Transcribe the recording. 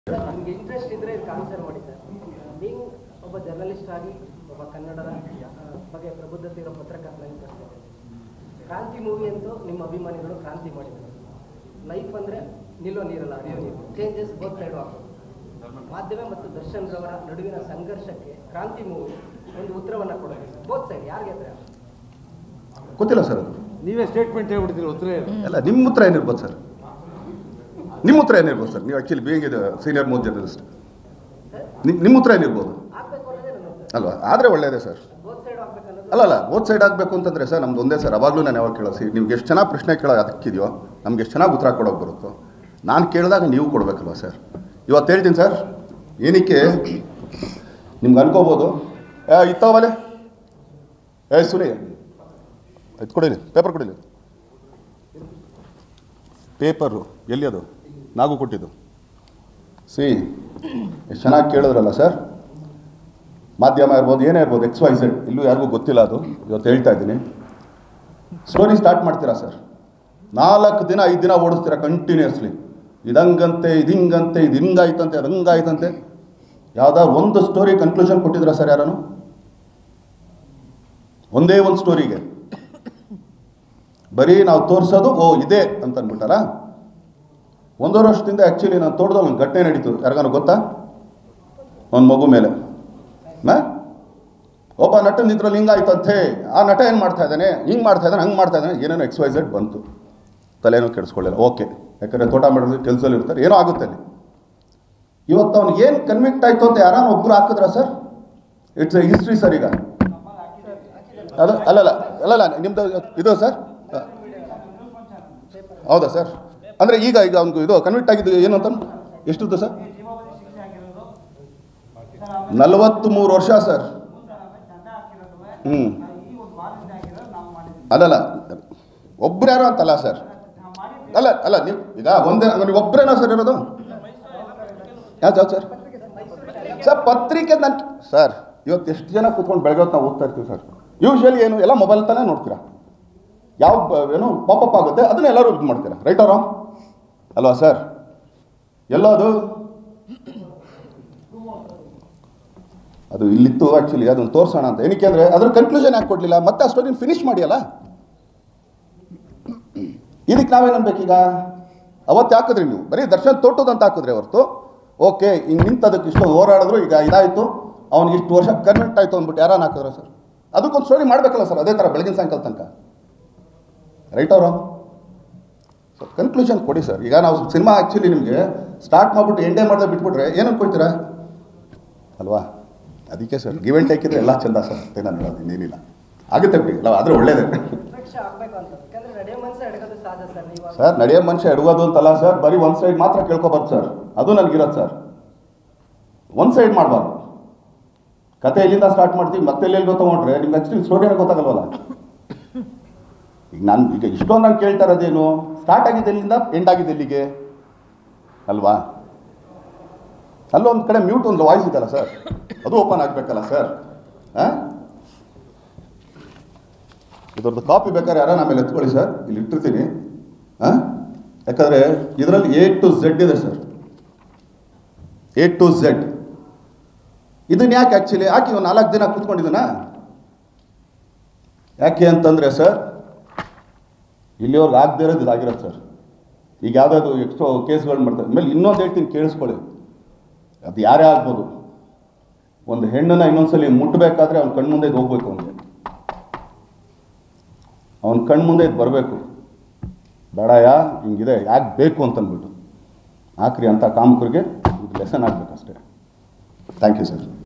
ನಿಮ್ಗೆ ಇಂಟ್ರೆಸ್ಟ್ ಇದ್ರೆ ಇದಕ್ಕೆ ಆನ್ಸರ್ ಮಾಡಿ ಸರ್ ಬೀಂಗ್ ಒಬ್ಬ ಜರ್ನಲಿಸ್ಟ್ ಆಗಿ ಒಬ್ಬ ಕನ್ನಡದ ಆ, ಬಗ್ಗೆ ಪ್ರಬುದ್ಧತೆ ಇರೋ ಪತ್ರಕರ್ತನಾಗಿ ಪ್ರಶ್ನೆ ಕ್ರಾಂತಿ ಮೂವಿ ಅಂತೂ ನಿಮ್ಮ ಅಭಿಮಾನಿಗಳು ಕ್ರಾಂತಿ ಮಾಡಿದ್ದಾರೆ ಲೈಫ್ ಅಂದ್ರೆ ನಿಲ್ಲೋ ನೀರಲ್ಲ ಹರಿಯೋ ನೀರು ಚೇಂಜಸ್ ಬೋತ್ ಸೈಡ್ ಆಗ್ತದೆ ಮಾಧ್ಯಮ ಮತ್ತು ದರ್ಶನ್ ರವರ ನಡುವಿನ ಸಂಘರ್ಷಕ್ಕೆ ಕ್ರಾಂತಿ ಮೂವಿ ಒಂದು ಉತ್ತರವನ್ನ ಕೊಡೋದು ಬೋತ್ ಸೈಡ್ ಯಾರಿಗೆ ಹತ್ರ ಗೊತ್ತಿಲ್ಲ ಸರ್ ಅದು ನೀವೇ ಸ್ಟೇಟ್ಮೆಂಟ್ ಹೇಳ್ಬಿಡ್ತೀರಿ ಉತ್ತರ ಏನು ಅಲ್ಲ ನಿಮ್ಮ ಉತ್ತರ ಏನಿರ್ಬೋದು ಸರ್ ನಿಮ್ಮ ಉತ್ತರ ಏನಿರ್ಬೋದು ಸರ್ ನೀವು ಆ್ಯಕ್ಚುಲಿ ಬೇಗ ಇದು ಸೀನಿಯರ್ ಮೋಸ್ಟ್ ಜರ್ನಲಿಸ್ಟ್ ನಿಮ್ಮ ಉತ್ತರ ಏನಿರ್ಬೋದು ಆಗ್ಬೇಕು ಅನ್ನೋದೇ ನನ್ನ ಉತ್ತರ ಅಲ್ವಾ ಆದರೆ ಒಳ್ಳೆಯದೇ ಸರ್ ಬೋತ್ ಸೈಡ್ ಆಗ್ಬೇಕನ್ನೋದು ಅಲ್ಲ ಅಲ್ಲ ಓದ್ ಸೈಡ್ ಆಗಬೇಕು ಅಂತಂದರೆ ಸರ್ ನಮ್ದು ಒಂದೇ ಸರ್ ಅವಾಗಲೂ ನಾನು ಯಾವಾಗ ಕೇಳೋ ಸಿ ನಿಮ್ಗೆ ಎಷ್ಟು ಚೆನ್ನಾಗಿ ಪ್ರಶ್ನೆ ಕೇಳೋದು ಅದಕ್ಕಿದೆಯೋ ನಮ್ಗೆ ಎಷ್ಟು ಚೆನ್ನಾಗಿ ಉತ್ತರ ಕೊಡೋಕೆ ಬರುತ್ತೋ ನಾನು ಕೇಳಿದಾಗ ನೀವು ಕೊಡಬೇಕಲ್ವ ಸರ್ ಇವತ್ತು ಹೇಳ್ತೀನಿ ಸರ್ ಏನಕ್ಕೆ ನಿಮ್ಗೆ ಅನ್ಕೋಬೋದು ಏ ಇತ್ತವಲೆ ಏ ಸುನಿ ಇದು ಕೊಡಿಲಿ ಪೇಪರ್ ಕೊಡಿಲಿ ಪೇಪರು ಎಲ್ಲಿ ಅದು ನಾಗೂ ಕೊಟ್ಟಿದ್ದು ಸಿ ಎಷ್ಟು ಚೆನ್ನಾಗಿ ಕೇಳಿದ್ರಲ್ಲ ಸರ್ ಮಾಧ್ಯಮ ಇರ್ಬೋದು ಏನೇ ಇರ್ಬೋದು ಎಕ್ಸ್ ವೈ ಝೆಡ್ ಇಲ್ಲೂ ಯಾರಿಗೂ ಗೊತ್ತಿಲ್ಲ ಅದು ಇವತ್ತು ಹೇಳ್ತಾ ಇದ್ದೀನಿ ಸ್ಟೋರಿ ಸ್ಟಾರ್ಟ್ ಮಾಡ್ತೀರಾ ಸರ್ ನಾಲ್ಕು ದಿನ ಐದು ದಿನ ಓಡಿಸ್ತೀರಾ ಕಂಟಿನ್ಯೂಸ್ಲಿ ಇದಂಗಂತೆ ಇದು ಹಿಂಗಂತೆ ಇದು ಹಿಂಗಾಯ್ತಂತೆ ಅದು ಹಂಗಾಯ್ತಂತೆ ಯಾವ್ದಾದ್ರು ಒಂದು ಸ್ಟೋರಿ ಕನ್ಕ್ಲೂಷನ್ ಕೊಟ್ಟಿದ್ರಾ ಸರ್ ಯಾರನು ಒಂದೇ ಒಂದು ಸ್ಟೋರಿಗೆ ಬರೀ ನಾವು ತೋರಿಸೋದು ಓ ಇದೆ ಅಂತ ಅಂದ್ಬಿಟ್ಟಾರ ಒಂದೂವರೆ ವರ್ಷದಿಂದ ಆ್ಯಕ್ಚುಲಿ ನಾನು ತೋಟದಲ್ಲಿ ಒಂದು ಘಟನೆ ನಡೀತು ಯಾರಿಗಾನು ಗೊತ್ತಾ ಒಂದು ಮಗು ಮೇಲೆ ನಾ ಒಬ್ಬ ನಟನ ಇದ್ರಲ್ಲಿ ಹಿಂಗಾಯ್ತಂತೆ ಆ ನಟ ಏನು ಮಾಡ್ತಾ ಇದ್ದಾನೆ ಹಿಂಗೆ ಮಾಡ್ತಾ ಇದ್ದಾನೆ ಹಂಗೆ ಮಾಡ್ತಾ ಇದ್ದಾನೆ ಏನೇನೋ ಎಕ್ಸ್ ವೈ ಝೆಡ್ ಬಂತು ತಲೆನೂ ಕೆಡಿಸ್ಕೊಳ್ಳಿಲ್ಲ ಓಕೆ ಯಾಕಂದರೆ ತೋಟ ಮಾಡೋದು ಕೆಲಸದಲ್ಲಿ ಇರ್ತಾರೆ ಏನೋ ಆಗುತ್ತೆ ಅಲ್ಲಿ ಇವತ್ತು ಅವ್ನಿಗೆ ಏನು ಕನ್ವಿಕ್ಟ್ ಆಯಿತು ಅಂತ ಯಾರು ಒಬ್ಬರು ಹಾಕಿದ್ರ sir it's a history sir ಈಗ ಅದು ಅಲ್ಲಲ್ಲ ಅಲ್ಲಲ್ಲ ನಿಮ್ಮದು ಇದು ಸರ್ ಹೌದಾ ಸರ್ ಅಂದರೆ ಈಗ ಈಗ ಅವ್ನಿಗೆ ಇದು ಕನ್ವಿಕ್ಟ್ ಆಗಿದ್ದು ಏನು ಅಂತ ಎಷ್ಟಿತ್ತು ಸರ್ ನಲವತ್ತ್ಮೂರು ವರ್ಷ ಸರ್ ಹ್ಞೂ ಅಲ್ಲಲ್ಲ ಒಬ್ರು ಯಾರು ಅಂತಲ್ಲ ಸರ್ ಅಲ್ಲ ಅಲ್ಲ ನೀವು ಈಗ ಒಂದೇ ನೀವು ಒಬ್ಬರೇನೋ ಸರ್ ಇರೋದು ಯಾವ್ದು ಯಾವ್ದು ಸರ್ ಸರ್ ಪತ್ರಿಕೆ ನಾನು ಸರ್ ಇವತ್ತು ಎಷ್ಟು ಜನ ಕೂತ್ಕೊಂಡು ಬೆಳಗ್ಗೆ ನಾವು ಓದ್ತಾ ಇರ್ತೀವಿ ಸರ್ ಯೂಶ್ವಲಿ ಏನು ಎಲ್ಲ ಮೊಬೈಲ್ ತಾನೇ ನೋಡ್ತೀರಾ ಯಾವ ಬ- ಏನು ಪಾಪಪ್ ಆಗುತ್ತೆ ಅದನ್ನ ಎಲ್ಲರೂ ಇದು ಮಾಡ್ತೀರಾ ರೈಟ್ ಅವರ ಅಲ್ವಾ ಸರ್ ಎಲ್ಲೋ ಅದು ಅದು ಇಲ್ಲಿತ್ತು ಆ್ಯಕ್ಚುಲಿ ಅದನ್ನು ತೋರಿಸೋಣ ಅಂತ ಏನಕ್ಕೆ ಅಂದರೆ ಅದ್ರ ಕನ್ಕ್ಲೂಷನ್ ಯಾಕೆ ಕೊಡಲಿಲ್ಲ ಮತ್ತೆ ಆ ಸ್ಟೋರಿನ ಫಿನಿಶ್ ಮಾಡಿಯಲ್ಲ ಇದಕ್ಕೆ ನಾವೇನು ಅನ್ಬೇಕೀಗ ಅವತ್ತು ಹಾಕಿದ್ರಿ ನೀವು ಬರೀ ದರ್ಶನ್ ತೋಟದಂತ ಹಾಕಿದ್ರಿ ಹೊರತು ಓಕೆ ಹಿಂಗೆ ನಿಂತದಕ್ಕೆ ಇಷ್ಟೊಂದು ಹೋರಾಡಿದ್ರು ಈಗ ಇದಾಯಿತು ಅವ್ನಿಗೆ ಇಷ್ಟು ವರ್ಷ ಕನ್ವಿಕ್ಟ್ ಆಯಿತು ಅಂದ್ಬಿಟ್ಟು ಯಾರನ್ನ ಹಾಕಿದ್ರ ಸರ್ ಅದಕ್ಕೊಂದು ಸ್ಟೋರಿ ಮಾಡಬೇಕಲ್ಲ ಸರ್ ಅದೇ ಥರ ಬೆಳಗಿನ ಸಾಯಂಕಾಲ ತನಕ ರೈಟ್ ಅವರ ಸೊ ಕನ್ಕ್ಲೂಷನ್ ಕೊಡಿ ಸರ್ ಈಗ ನಾವು ಸಿನಿಮಾ ಆ್ಯಕ್ಚುಲಿ ನಿಮಗೆ ಸ್ಟಾರ್ಟ್ ಮಾಡಿಬಿಟ್ಟು ಎಂಡೇ ಮಾಡಿದ್ರೆ ಬಿಟ್ಬಿಟ್ರೆ ಏನು ಅನ್ಕೊಳ್ತೀರಾ ಅಲ್ವಾ ಅದಕ್ಕೆ ಸರ್ ಗಿವ್ ಆ್ಯಂಡ್ ಟೇಕ್ ಇದ್ರೆ ಎಲ್ಲ ಚಂದ ಸರ್ ಅಂತ ನಾನು ಹೇಳೋದು ಇನ್ನೇನಿಲ್ಲ ಆಗುತ್ತೆ ಬಿಡಿ ಅಲ್ಲ ಆದರೆ ಒಳ್ಳೇದೇ ವಿಪಕ್ಷ ಆಗ್ಬೇಕು ಅಂತ ಯಾಕಂದ್ರೆ ನಡೆಯೋ ಮನಸ್ಸು ಎಡಗೋದು ಸಹಜ ಸರ್ ನೀವು ಸರ್ ನಡೆಯೋ ಮನುಷ್ಯ ಎಡಗೋದು ಅಂತಲ್ಲ ಸರ್ ಬರೀ ಒಂದು ಸೈಡ್ ಮಾತ್ರ ಕೇಳ್ಕೊಬಾರ್ದು ಸರ್ ಅದು ನನಗಿರೋದು ಸರ್ ಒಂದು ಸೈಡ್ ಮಾಡಬಾರ್ದು ಕತೆ ಎಲ್ಲಿಂದ ಸ್ಟಾರ್ಟ್ ಮಾಡ್ತೀವಿ ಮತ್ತೆ ಎಲ್ಲೆಲ್ಲಿ ಗೊತ್ತಗೊಂಡ್ರೆ ನಿಮ್ಗೆ ಆ್ಯಕ್ಚುಲಿ ಸ್ಟೋರಿನೇ ಗೊತ್ತಾಗಲ್ವಲ್ಲ ಈಗ ನಾನು ಈಗ ಇಷ್ಟೊಂದು ನಾನು ಕೇಳ್ತಾ ಇರೋದೇನು ಸ್ಟಾರ್ಟ್ ಆಗಿದ್ದು ಎಲ್ಲಿಂದ ಎಂಡ್ ಆಗಿದ್ದು ಎಲ್ಲಿಗೆ ಅಲ್ವಾ ಅಲ್ಲೊಂದು ಕಡೆ ಮ್ಯೂಟ್ ಒಂದು ವಾಯ್ಸ್ ಇದೆಯಲ್ಲ ಸರ್ ಅದು ಓಪನ್ ಆಗಬೇಕಲ್ಲ ಸರ್ ಹಾಂ ಇದ್ರದ್ದು ಕಾಪಿ ಬೇಕಾದ್ರೆ ಯಾರು ಆಮೇಲೆ ಎತ್ಕೊಳ್ಳಿ ಸರ್ ಇಲ್ಲಿ ಇಟ್ಟಿರ್ತೀನಿ ಹಾಂ ಯಾಕಂದರೆ ಇದರಲ್ಲಿ ಎ ಟು ಝೆಡ್ ಇದೆ ಸರ್ ಎ ಟು ಝೆಡ್ ಇದನ್ನ ಯಾಕೆ ಆ್ಯಕ್ಚುಲಿ ಯಾಕೆ ಒಂದು ನಾಲ್ಕು ದಿನ ಕೂತ್ಕೊಂಡಿದ್ದೀನಾ ಯಾಕೆ ಅಂತಂದರೆ ಸರ್ ಇಲ್ಲಿಯವ್ರಿಗೆ ಆಗದೇ ಇರೋದು ಇದಾಗಿರೋದು ಸರ್ ಈಗ ಯಾವುದಾದ್ರು ಎಕ್ಸ್ಟ್ರಾ ಕೇಸ್ಗಳು ಮಾಡ್ತಾರೆ ಆಮೇಲೆ ಇನ್ನೊಂದು ಹೇಳ್ತೀನಿ ಕೇಳಿಸ್ಕೊಳ್ಳಿ ಅದು ಯಾರೇ ಆಗ್ಬೋದು ಒಂದು ಹೆಣ್ಣನ್ನ ಇನ್ನೊಂದ್ಸಲಿ ಮುಟ್ಟಬೇಕಾದ್ರೆ ಅವ್ನ ಕಣ್ಮುಂದೆ ಇದು ಹೋಗ್ಬೇಕು ಅವನಿಗೆ ಅವನ ಕಣ್ಮುಂದೆ ಇದು ಬರಬೇಕು ಬೇಡಯ್ಯ ಹಿಂಗಿದೆ ಯಾಕೆ ಬೇಕು ಅಂತಂದ್ಬಿಟ್ಟು ಆಕ್ರಿ ಅಂತ ಕಾಮಕರಿಗೆ ಇದು ಲೆಸನ್ ಆಗಬೇಕಷ್ಟೇ ಥ್ಯಾಂಕ್ ಯು ಸರ್